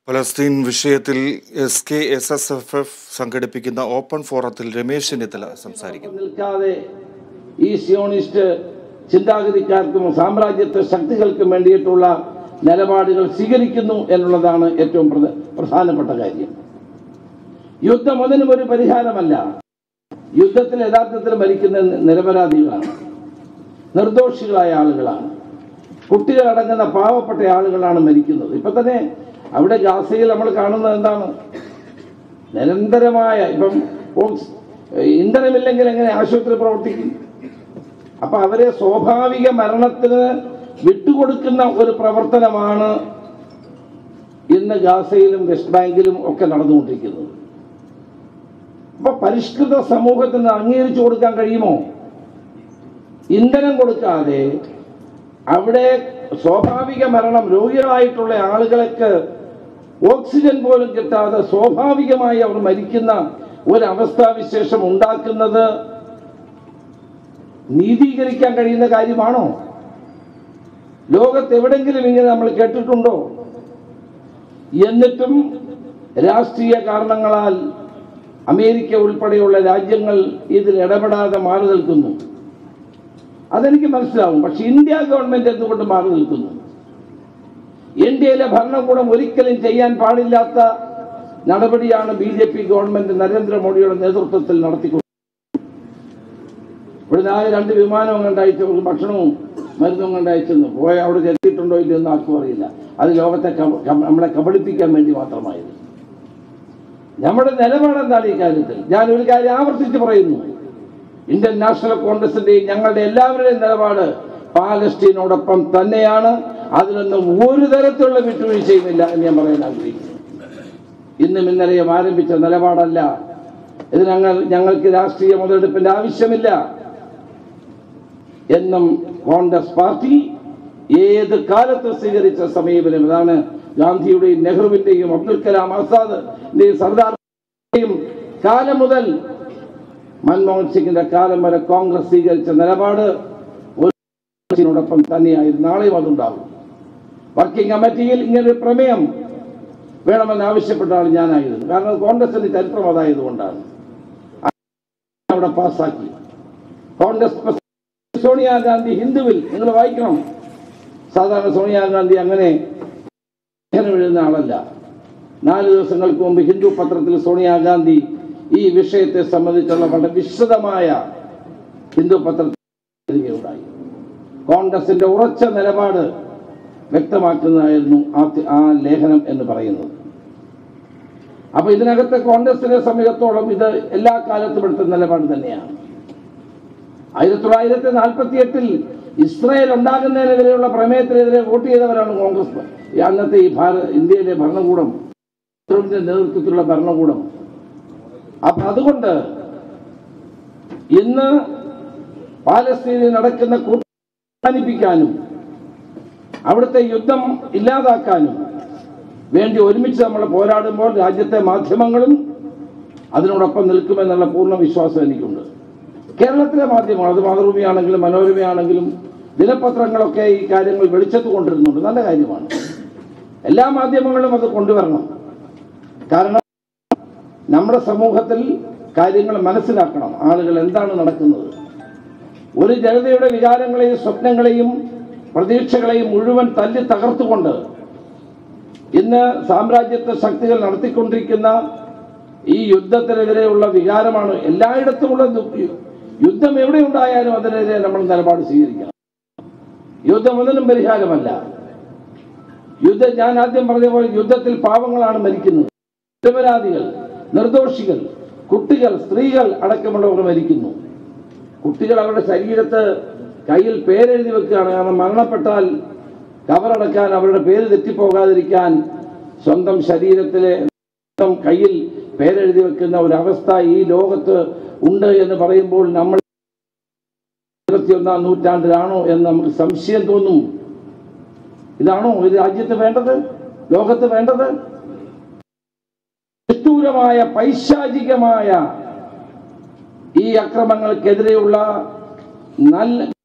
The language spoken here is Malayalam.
പലസ്തീൻ വിഷയത്തിൽ S K S S F F സംഘടിപ്പിക്കുന്ന ഓപ്പൺ ഫോറത്തിൽ രമേശ് ചെന്നിത്തല സംസാരിക്കും നിൽക്കാതെ ഈ സിയോണിസ്റ്റ് ചിന്താഗതിക്കാർക്കും സാമ്രാജ്യത്വ ശക്തികൾക്കും വേണ്ടിയിട്ടുള്ള നിലപാടുകൾ സ്വീകരിക്കുന്നു എന്നുള്ളതാണ് ഏറ്റവും പ്രധ- പ്രധാനപ്പെട്ട കാര്യം യുദ്ധം അതിനും ഒരു പരിഹാരമല്ല യുദ്ധത്തിൽ യഥാർത്ഥത്തിൽ മരിക്കുന്ന നി- നിരപരാധികളാണ് നിർദോഷികളായ ആളുകളാണ് കുട്ടികളടങ്ങുന്ന പാവപ്പെട്ട ആളുകളാണ് മരിക്കുന്നത് ഇപ്പൊ തന്നെ അവിടെ ഗാസയിൽ നമ്മൾ കാണുന്നത് എന്താണ് നിരന്തരമായ ഇപ്പം ഓക്സ്- ഇന്ധനമില്ലെങ്കിൽ എങ്ങനെ ആശുപത്രി പ്രവർത്തിക്കും അപ്പൊ അവരെ സ്വാഭാവിക മരണത്തിന് വിട്ടുകൊടുക്കുന്ന ഒരു പ്രവർത്തനമാണ് ഇന്ന് ഗാസയിലും വെസ്റ്റ് ബാങ്കിലും ഒക്കെ നടന്നുകൊണ്ടിരിക്കുന്നത് അപ്പൊ പരിഷ്കൃത സമൂഹത്തിന് അംഗീകരിച്ചു കൊടുക്കാൻ കഴിയുമോ ഇന്ധനം കൊടുക്കാതെ അവിടെ സ്വാഭാവിക മരണം രോഗികളായിട്ടുള്ള ആളുകൾക്ക് ഓക്സിജൻ പോലും കിട്ടാതെ സ്വാഭാവികമായി അവർ മരിക്കുന്ന ഒരവസ്ഥാവിശേഷം ഉണ്ടാക്കുന്നത് നീതീകരിക്കാൻ കഴിയുന്ന കാര്യമാണോ ലോകത്ത് എവിടെങ്കിലും ഇങ്ങനെ നമ്മൾ കേട്ടിട്ടുണ്ടോ എന്നിട്ടും രാഷ്ട്രീയ കാരണങ്ങളാൽ അമേരിക്ക ഉൾപ്പെടെയുള്ള രാജ്യങ്ങൾ ഇതിൽ ഇടപെടാതെ മാറി നിൽക്കുന്നു അതെനിക്ക് മനസ്സിലാവും പക്ഷെ ഇന്ത്യ ഗവൺമെന്റ് എന്തുകൊണ്ട് മാറി നിൽക്കുന്നു ഇന്ത്യയിലെ ഭരണകൂടം ഒരിക്കലും ചെയ്യാൻ പാടില്ലാത്ത നടപടിയാണ് ബി ജെ പി ഗവൺമെന്റ് നരേന്ദ്രമോദിയുടെ നേതൃത്വത്തിൽ നടത്തിക്കൊണ്ടത് ഇവിടുന്ന് ആ രണ്ട് വിമാനവും കണ്ടയച്ചു അവർക്ക് ഭക്ഷണവും മരുന്നും കണ്ടയച്ചെന്ന് പോയ അവിടെ എത്തിയിട്ടുണ്ടോ ഇല്ലയോ എന്ന് ആർക്കും അറിയില്ല അത് ലോകത്തെ കബ- കബ- നമ്മളെ കബളിപ്പിക്കാൻ വേണ്ടി മാത്രമായിരുന്നു നമ്മുടെ നിലപാട് എന്താണ് ഈ കാര്യത്തിൽ ഞാൻ ഒരു കാര്യം ആവർത്തിച്ച് പറയുന്നു ഇന്ത്യൻ നാഷണൽ കോൺഗ്രസിന്റെയും ഞങ്ങളുടെ എല്ലാവരുടെയും നിലപാട് പാലസ്തീനോടൊപ്പം തന്നെയാണ് അതിനൊന്നും ഒരു തരത്തിലുള്ള വിട്ടുവീഴ്ചയുമില്ല എന്ന് ഞാൻ പറയാൻ ആഗ്രഹിക്കുന്നു ഇന്നും ഇന്നലെയും ആരംഭിച്ച നിലപാടല്ല ഇത് ഞങ്ങൾ ഞങ്ങൾക്ക് രാഷ്ട്രീയ മുതലെടുപ്പിന്റെ ആവശ്യമില്ല എന്നും കോൺഗ്രസ് പാർട്ടി ഏത് കാലത്ത് സ്വീകരിച്ച സമീപനം ഇതാണ് ഗാന്ധിയുടെയും നെഹ്റുവിന്റെയും അബ്ദുൽ കലാം ആസാദിന്റെയും സർദാറിന്റെയും കാലം മുതൽ മൻമോഹൻ സിംഗിന്റെ കാലം വരെ കോൺഗ്രസ് സ്വീകരിച്ച നിലപാട് ഒരു തന്നെയായിരുന്നു നാളെയും അതുണ്ടാകും വർക്കിംഗ് കമ്മിറ്റിയിൽ ഇങ്ങനൊരു പ്രമേയം വേണമെന്ന് ആവശ്യപ്പെട്ട ആൾ ഞാനായിരുന്നു കാരണം കോൺഗ്രസിന്റെ ചരിത്രം അതായതുകൊണ്ടാണ് അവിടെ പാസ്സാക്കി കോൺഗ്രസ് പ്രസിഡന്റ് സോണിയാഗാന്ധി ഹിന്ദുവിൽ നിങ്ങൾ വായിക്കണം സാധാരണ സോണിയാഗാന്ധി അങ്ങനെ ലേഖനം എഴുതുന്ന ആളല്ല നാല് ദിവസങ്ങൾക്ക് മുമ്പ് ഹിന്ദു പത്രത്തിൽ സോണിയാഗാന്ധി ഈ വിഷയത്തെ സംബന്ധിച്ചുള്ള വളരെ വിശദമായ ഹിന്ദു പത്രത്തിൽ എഴുതുകയുണ്ടായി കോൺഗ്രസിന്റെ ഉറച്ച നിലപാട് വ്യക്തമാക്കുന്നതായിരുന്നു ആ തി- ആ ലേഖനം എന്ന് പറയുന്നത് അപ്പൊ ഇതിനകത്ത് കോൺഗ്രസിനെ സംബന്ധിച്ചിടത്തോളം ഇത് എല്ലാ കാലത്തും എടുത്ത നിലപാട് തന്നെയാണ് ആയിരത്തി തൊള്ളായിരത്തി നാൽപ്പത്തി എട്ടിൽ ഇസ്രായേൽ ഉണ്ടാകുന്നതിനെതിരെയുള്ള പ്രമേയത്തിനെതിരെ വോട്ട് ചെയ്തവരാണ് കോൺഗ്രസ് ഈ അന്നത്തെ ഈ ഭാരത ഇന്ത്യയിലെ ഭരണകൂടം നെഹ്റുവിന്റെ നേതൃത്വത്തിലുള്ള ഭരണകൂടം അപ്പൊ അതുകൊണ്ട് ഇന്ന് പാലസ്തീനിൽ നടക്കുന്ന കൂട്ട അവസാനിപ്പിക്കാനും അവിടുത്തെ യുദ്ധം ഇല്ലാതാക്കാനും വേണ്ടി ഒരുമിച്ച് നമ്മൾ പോരാടുമ്പോൾ രാജ്യത്തെ മാധ്യമങ്ങളും അതിനോടൊപ്പം നിൽക്കുമെന്നുള്ള പൂർണ്ണ വിശ്വാസം എനിക്കുണ്ട് കേരളത്തിലെ മാധ്യമങ്ങൾ അത് മാതൃഭൂമിയാണെങ്കിലും മനോരമയാണെങ്കിലും ദിനപത്രങ്ങളൊക്കെ ഈ കാര്യങ്ങൾ വെളിച്ചത്ത് കൊണ്ടിരുന്നുണ്ട് നല്ല കാര്യമാണ് എല്ലാ മാധ്യമങ്ങളും അത് കൊണ്ടുവരണം കാരണം നമ്മുടെ സമൂഹത്തിൽ കാര്യങ്ങൾ മനസ്സിലാക്കണം ആളുകൾ എന്താണ് നടക്കുന്നത് ഒരു ജനതയുടെ വികാരങ്ങളെയും സ്വപ്നങ്ങളെയും പ്രതീക്ഷകളെയും മുഴുവൻ തല്ലി തകർത്തുകൊണ്ട് ഇന്ന് സാമ്രാജ്യത്വ ശക്തികൾ നടത്തിക്കൊണ്ടിരിക്കുന്ന ഈ യുദ്ധത്തിനെതിരെയുള്ള വികാരമാണ് എല്ലായിടത്തുമുള്ള ദു- യുദ്ധം എവിടെ ഉണ്ടായാലും അതിനെതിരെ നമ്മൾ നിലപാട് സ്വീകരിക്കണം യുദ്ധം ഒന്നിനും പരിഹാരമല്ല യുദ്ധം ഞാൻ ആദ്യം പറഞ്ഞ പോലെ യുദ്ധത്തിൽ പാവങ്ങളാണ് മരിക്കുന്നത് നിരപരാധികൾ നിർദോഷികൾ കുട്ടികൾ സ്ത്രീകൾ അടക്കമുള്ളവർ മരിക്കുന്നു കുട്ടികൾ അവരുടെ ശരീരത്ത് കയ്യിൽ പേരെഴുതി വെക്കുകയാണ് കാരണം മരണപ്പെട്ടാൽ കവറടക്കാൻ അവരുടെ പേര് തെറ്റിപ്പോകാതിരിക്കാൻ സ്വന്തം ശരീരത്തിലെ സ്വന്തം കയ്യിൽ പേരെഴുതി വെക്കുന്ന ഒരവസ്ഥ ഈ ലോകത്ത് ഉണ്ട് എന്ന് പറയുമ്പോൾ നമ്മൾ ഇരുപത്തിയൊന്നാം നൂറ്റാണ്ടിലാണോ എന്ന് നമുക്ക് സംശയം തോന്നും ഇതാണോ ഒരു രാജ്യത്ത് വേണ്ടത് ലോകത്ത് വേണ്ടത് നിഷ്ഠൂരമായ പൈശാചികമായ ഈ അക്രമങ്ങൾക്കെതിരെയുള്ള നല്ല